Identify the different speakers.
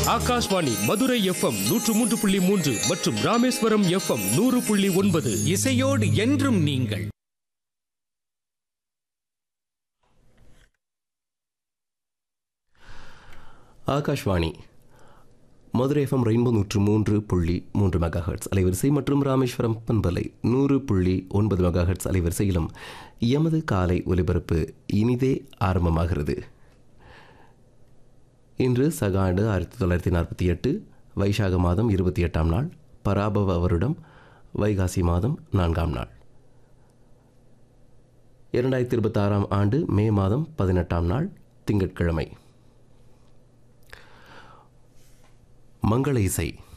Speaker 1: Akashvani Madurai FM நூற்று மூன்று புள்ளி மூன்று மற்றும் ராமேஸ்வரம் எஃப்எம் நூறு புள்ளி ஒன்பது
Speaker 2: இசையோடு என்றும் நீங்கள்
Speaker 3: ஆகாஷ்வாணி மதுரை எஃப்எம் ரெயின்போ நூற்று மூன்று புள்ளி மூன்று மெகா ஹெர்ட்ஸ் அலைவரிசை மற்றும் ராமேஸ்வரம் பண்பலை நூறு புள்ளி ஒன்பது மெகா ஹெர்ட்ஸ் அலைவரிசையிலும் எமது காலை ஒலிபரப்பு இனிதே ஆரம்பமாகிறது இன்று சகாண்டு ஆயிரத்தி தொள்ளாயிரத்தி நாற்பத்தி எட்டு வைசாக மாதம் இருபத்தி எட்டாம் நாள் பராபவ வருடம் வைகாசி மாதம் நான்காம் நாள் இரண்டாயிரத்தி இருபத்தாறாம் ஆண்டு மே மாதம் பதினெட்டாம் நாள் திங்கட்கிழமை மங்கள இசை